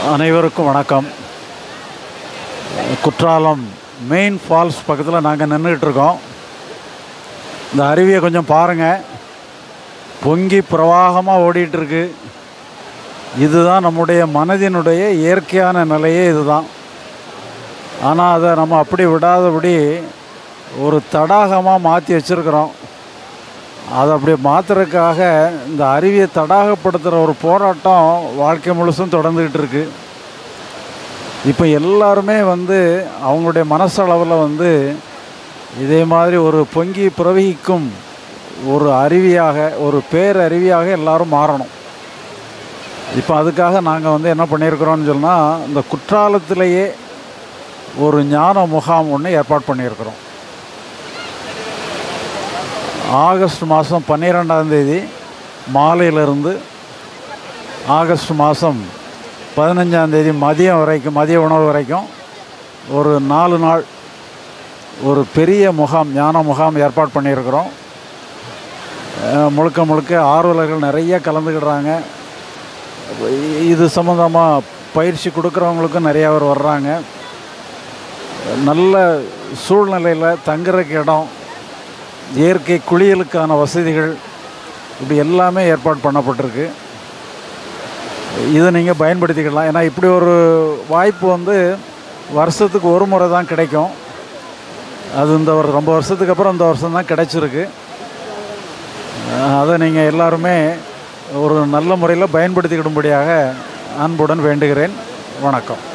அனைவருக்கும் வணக்கம் Courtallam main falls பக்கத்தில் நாங்கள் நின்றுக்கிட்டு இருக்கோம் இந்த அருவியை கொஞ்சம் பாருங்கள் பொங்கி பிரவாகமாக ஓடிட்டு இருக்கு இதுதான் நம்முடைய மனதினுடைய இயற்கையான நிலையே இதுதான் ஆனால் அதை நம்ம அப்படி விடாதபடி ஒரு தடாகமாக மாற்றி வச்சுருக்குறோம் அதை அப்படி மாற்றுறதுக்காக இந்த அருவியை தடாகப்படுத்துகிற ஒரு போராட்டம் வாழ்க்கை முழுசும் தொடர்ந்துக்கிட்டு இருக்கு இப்போ எல்லாருமே வந்து அவங்களுடைய மனசளவில் வந்து இதே மாதிரி ஒரு பொங்கி பிரவகிக்கும் ஒரு அருவியாக ஒரு பேரருவியாக எல்லாரும் மாறணும் இப்போ அதுக்காக நாங்கள் வந்து என்ன பண்ணியிருக்கிறோம்னு சொன்னால் இந்த குற்றாலத்திலேயே ஒரு ஞான முகாம் ஒன்று ஏற்பாடு பண்ணியிருக்கிறோம் ஆகஸ்ட் மாதம் பன்னிரெண்டாம் தேதி மாலையிலிருந்து ஆகஸ்ட் மாதம் பதினஞ்சாம் தேதி மதியம் வரைக்கும் மதிய உணவு வரைக்கும் ஒரு நாலு நாள் ஒரு பெரிய முகாம் ஞான முகாம் ஏற்பாடு பண்ணியிருக்கிறோம் அஹ் முழுக்க முழுக்க ஆர்வலர்கள் நிறைய கலந்துக்கிடுறாங்க இது சம்மந்தமாக பயிற்சி கொடுக்குறவங்களுக்கும் நிறையா பேர் வர்றாங்க நல்ல சூழ்நிலையில் தங்குறதுக்கு இடம் இயற்கை குளியலுக்கான வசதிகள் இப்படி எல்லாமே ஏற்பாடு பண்ணப்பட்டிருக்கு இதை நீங்கள் பயன்படுத்திக்கலாம் ஏன்னா இப்படி ஒரு வாய்ப்பு வந்து வருஷத்துக்கு ஒரு முறை தான் கிடைக்கும் அது இந்த ஒரு ரொம்ப வருஷத்துக்கு அப்புறம் இந்த வருஷம் தான் கிடைச்சிருக்கு அஹ் அதை நீங்கள் எல்லாருமே ஒரு நல்ல முறையில் பயன்படுத்திக்கிடும்படியாக அன்புடன் வேண்டுகிறேன் வணக்கம்